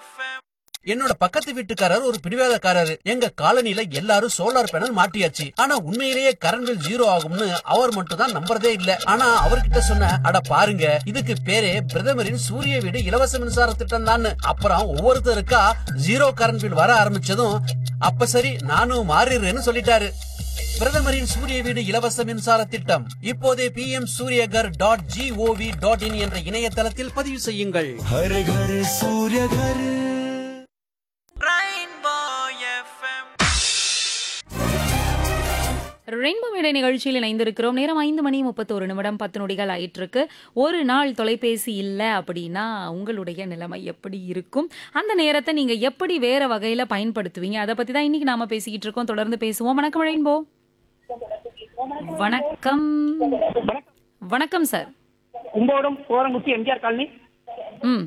என்னோட பக்கத்து வீட்டுக்காரர் ஒரு பிடிவாதக்காரரு எங்க காலனில எல்லாரும் சோலார் பேனல் மாட்டியாச்சு ஆனா உண்மையிலேயே கரண்ட் பில் ஜீரோ ஆகும்னு அவர் மட்டும் தான் நம்புறதே இல்ல ஆனா அவர்கிட்ட சொன்ன அட பாருங்க இதுக்கு பேரே பிரதமரின் சூரிய வீடு இலவச மின்சார திட்டம் தான் அப்புறம் ஒவ்வொருத்தருக்கா ஜீரோ கரண்ட் பில் வர ஆரம்பிச்சதும் அப்ப சரி நானும் மாறிடுறேன்னு சொல்லிட்டாரு பிரதமரின் சூரிய வீடு இலவச மின்சார திட்டம் இப்போதே P M Suryaghar dot gov dot in என்ற இணையதளத்தில் பதிவு செய்யுங்கள் हर घर सूर्य घर ரெயின்போ மேடை நிகழ்ச்சியில் இணைந்திருக்கிறோம் நேரம் ஐந்து மணி முப்பத்தோரு நிமிடம் பத்து நொடிகள் ஆயிட்டிருக்கு ஒரு நாள் தொலைபேசி இல்லை அப்படின்னா உங்களுடைய நிலைமை எப்படி இருக்கும் அந்த நேரத்தை நீங்க எப்படி வேற வகையில பயன்படுத்துவீங்க அதை பத்தி தான் இன்னைக்கு நாம பேசிக்கிட்டு இருக்கோம் தொடர்ந்து பேசுவோம் வணக்கம் ரெயின்போ வணக்கம் வணக்கம் சார் கும்போடம் கோரங்குச்சி எம்ஜிஆர் காலனி ம்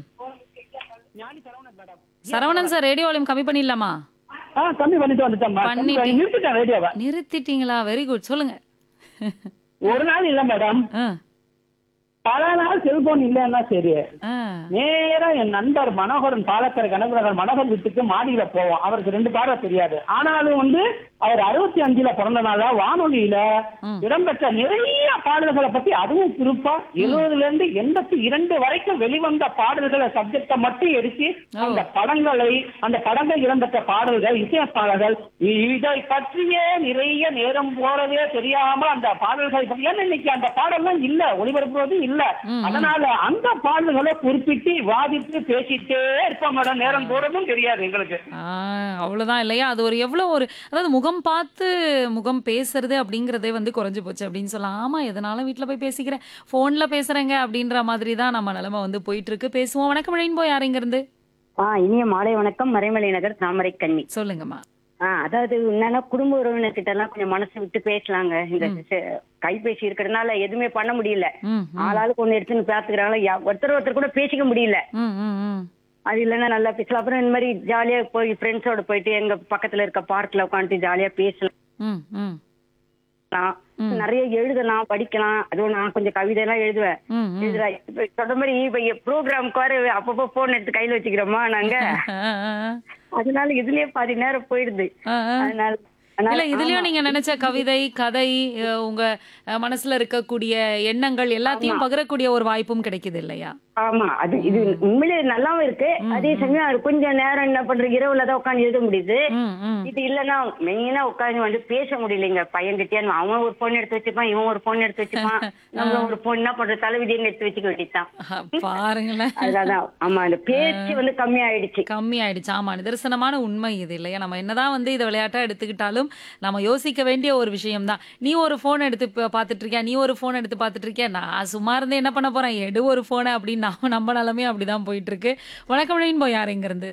சரவணன் சார் ரேடியோ வால்யூம் கம்மி பண்ணிடலாமா ஆ கம்மி பண்ணிட்டு வந்துட்டேன் பண்ணிட்டீங்க. நிறுத்திட்டேன் ரேடியோவை நிறுத்திட்டீங்களா வெரி குட் சொல்லுங்க ஒரு நாள் இல்ல மேடம் ஆ, பல நாள் செல்போன் இல்லைன்னா சரி ஆ, நேரா என் நண்பர் மனோகரன் பாலக்கரை கணக்குநகர் மனோகர் வீட்டுக்கு மாடியில போவோம் அவருக்கு ரெண்டு பார்வை தெரியாது ஆனாலும் வந்து அவர் அறுபத்தி அஞ்சுல பிறந்தனால வானொலியில ம். இடம்பெற்ற நிறைய பாடல்களை பத்தி அதுவும் குறிப்பா எழுபதுல இருந்து எண்பத்தி இரண்டு வரைக்கும் வெளிவந்த பாடல்களை சப்ஜெக்ட மட்டும் எடுத்து ஓ. அந்த படங்களை அந்த படங்கள் இடம்பெற்ற பாடல்கள் இசையமைப்பாளர்கள் இ- இதை பற்றியே நிறைய நேரம் போறதே தெரியாம அந்த பாடல்களை பத்தி ஏன்னா இன்னைக்கு அந்த பாடல்லாம் இல்ல ஒளிபரப்புவது இல்ல ம், அதனால அந்த பாடல்களை குறிப்பிட்டு வாதிட்டு பேசிட்டே இருப்போம் மேடம் நேரம் போறதும் தெரியாது எங்களுக்கு ஆ, அவ்வளவுதான் இல்லையா அது ஒரு எவ்வளவு ஒரு அதாவது முகம் பார்த்து முகம் பேசுறது அப்படிங்கறதே வந்து குறைஞ்சு போச்சு அப்படின்னு சொல்லலாம் ஆமா எதனால வீட்ல போய் பேசிக்கிறேன் போன்ல பேசுறேங்க அப்படின்ற மாதிரி தான் நம்ம நிலைமை வந்து போயிட்டு இருக்கு பேசுவோம் வணக்கம் ரெயின்போ யாருங்க இருந்து ஆ இனிய மாலை வணக்கம் மறைமலை நகர் தாமரை கண்ணி சொல்லுங்கம்மா ஆ அதாவது என்னன்னா குடும்ப உறவினர்கிட்ட எல்லாம் கொஞ்சம் மனசு விட்டு பேசலாங்க இந்த செ- கைபேசி இருக்கிறதுனால எதுவுமே பண்ண முடியல ம் ம், ஆளாளுக்கு ஒண்ணு எடுத்துன்னு பாத்துக்கிறாங்களா யா- ஒருத்தர் ஒருத்தர் கூட பேசிக்க முடியல ம் ம் ம் அது இல்லைன்னா நல்லா பேசலாம் அப்புறம் இந்த மாதிரி ஜாலியா போய் ஃப்ரெண்ட்ஸோட போயிட்டு எங்க பக்கத்துல இருக்க பார்க்ல உட்காந்துட்டு ஜாலியா பேசலாம் ம் ம் ம். நிறைய எழுதலாம் படிக்கலாம் அதுவும் நான் கொஞ்சம் கவிதை எல்லாம் எழுதுவேன் ம் ம் எழுதுறேன் இப்ப சொல்ற மாதிரி இப்ப ப்ரோக்ராம்க்கு வர அப்பப்போ போன் எடுத்து கையில வச்சுக்கிறோமா நாங்க ஆ, ஆ, ஆ. அதனால இதுலயே பாதி நேரம் போயிடுது ஆ, ஆ. அதனால அதனால- இல்ல இதுலயும் ஆமா. நீங்க நினைச்ச கவிதை கதை அஹ், உங்க அஹ், மனசுல இருக்கக்கூடிய எண்ணங்கள் எல்லாத்தையும் பகிரக்கூடிய ஒரு வாய்ப்பும் கிடைக்குது இல்லையா ஆமா அது இது உண்மையிலே நல்லாவும் இருக்கு அதே சமயம் அது கொஞ்சம் நேரம் என்ன பண்ற இரவுல தான் உட்காந்து எழுத முடியுது ம் ம் இது இல்லன்னா மெயினா உட்காந்து வந்து பேச முடியலைங்க பையன் கிட்டே அவன் ஒரு போன் எடுத்து வச்சுப்பான் இவன் ஒரு போன் எடுத்து வச்சுப்பான் நம்ம ஒரு போன் என்ன பண்ற தலைவிதின்னு எடுத்து வச்சுக்க வேண்டியதுதான் அஹ், பாருங்களேன் அதுதான் ஆமா அந்த பேச்சு வந்து கம்மி ஆயிடுச்சு கம்மி ஆயிடுச்சு ஆமா நிதர்சனமான உண்மை இது இல்லையா நம்ம என்னதான் வந்து இதை விளையாட்டா எடுத்துக்கிட்டாலும் நம்ம யோசிக்க வேண்டிய ஒரு விஷயம் தான் நீ ஒரு போன் எடுத்து பா- பார்த்துட்டு இருக்கியா நீ ஒரு போன் எடுத்து பார்த்துட்டு இருக்கியா நான் சும்மா இருந்து என்ன பண்ண போறேன் எடு ஒரு போனை அப்படின்னு நம்ம நம்ம நிலமே அப்படிதான் போயிட்டு இருக்கு வணக்கம் ரெயின்போ யார் இங்க இருந்து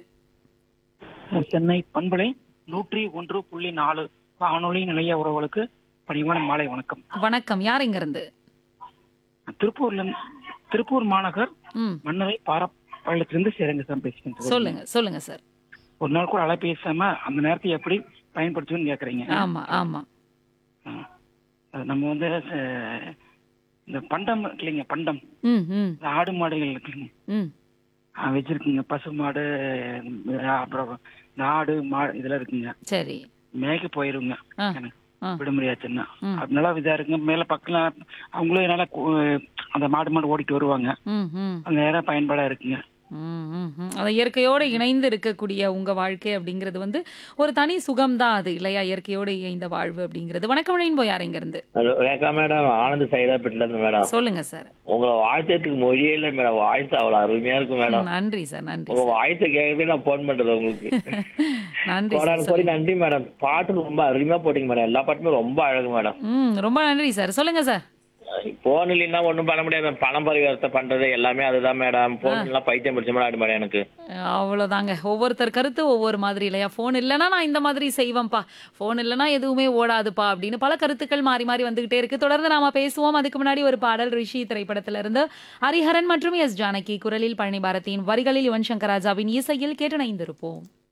சென்னை பண்பலை நூற்றி ஒன்று புள்ளி நாலு வானொலி நிலைய உறவுகளுக்கு பணிவான மாலை வணக்கம் வணக்கம் யார் இங்க இருந்து திருப்பூர்ல இருந்து- திருப்பூர் மாநகர் ம் மன்னரை பாரப்பாளையத்திலிருந்து சேரங்க சார் பேசிக்கிட்டு சொல்லுங்க சொல்லுங்க சார் ஒரு நாள் கூட அலை பேசாம அந்த நேரத்தை எப்படி பயன்படுத்துன்னு கேக்குறீங்க ஆமா ஆமா ஆ. அது நம்ம வந்து அஹ், இந்த பண்டம் இருக்கு இல்லைங்க பண்டம் ம் ம் இந்த ஆடு மாடுகள் இருக்குங்க ம் ஆ, வச்சிருக்கீங்க பசு மாடு அஹ், அப்புறம் இந்த ஆடு மாடு இதெல்லாம் இருக்குங்க சரி மேய்க்க போயிருங்க ஆ எனக்கு ஆ விடுமுறையாச்சுன்னா ம். அது நல்லா இதா இருக்குங்க மேல பக்கம் அவங்களும் என்னால கு- அந்த மாடு மாடு ஓடிட்டு வருவாங்க ம் ம் அந்த நேரம் பயன்பாடா இருக்குங்க ம், ம், ம். அது இயற்கையோடு இணைந்து இருக்கக்கூடிய உங்க வாழ்க்கை அப்படிங்கிறது வந்து ஒரு தனி சுகம் தான் அது இல்லையா இயற்கையோடு இணைந்த வாழ்வு அப்படிங்கிறது வணக்கம் ரெயின்போ யார் இங்க இருந்து ஹலோ ரேகா மேடம் ஆனந்த் சைதாப்பேட்டில இருந்து மேடம் சொல்லுங்க சார் உங்களை வாழ்த்ததுக்கு மொழியே இல்லை மேடம் வாய்ஸ் அவ்வளவு அருமையா இருக்கு மேடம் நன்றி சார் நன்றி உங்க சார். வாய்ஸை கேட்கறதே நான் போன் பண்றது உங்களுக்கு நன்றி கோடான சார் கோடி சொல்லுங்க. நன்றி மேடம் பாட்டு ரொம்ப அருமையா போட்டீங்க மேடம் எல்லா பாட்டுமே ரொம்ப அழகு மேடம் ம் ரொம்ப நன்றி சார் சொல்லுங்க சார் போன் இல்லைன்னா ஒண்ணும் பண்ண முடியாது மேம். பணம் பரிவர்த்தனை பண்றது எல்லாமே அதுதான் மேடம் போன் எல்லாம் பைத்தியம் பிடிச்ச மாதிரி ஆயிடும் மேடம் எனக்கு அவ்வளோதாங்க ஒவ்வொருத்தர் கருத்து ஒவ்வொரு மாதிரி இல்லையா ஃபோன் இல்லைன்னா நான் இந்த மாதிரி செய்வேன்ப்பா ஃபோன் இல்லைன்னா எதுவுமே ஓடாதுப்பா அப்படின்னு பல கருத்துக்கள் மாறி மாறி வந்துகிட்டே இருக்கு தொடர்ந்து நாம பேசுவோம் அதுக்கு முன்னாடி ஒரு பாடல் ரிஷி திரைப்படத்துல இருந்து ஹரிஹரன் மற்றும் எஸ் ஜானகி குரலில் பழனி பாரதியின் வரிகளில் யுவன் சங்கர் ராஜாவின் இசையில் கேட்டு இணைந்திருப்போம்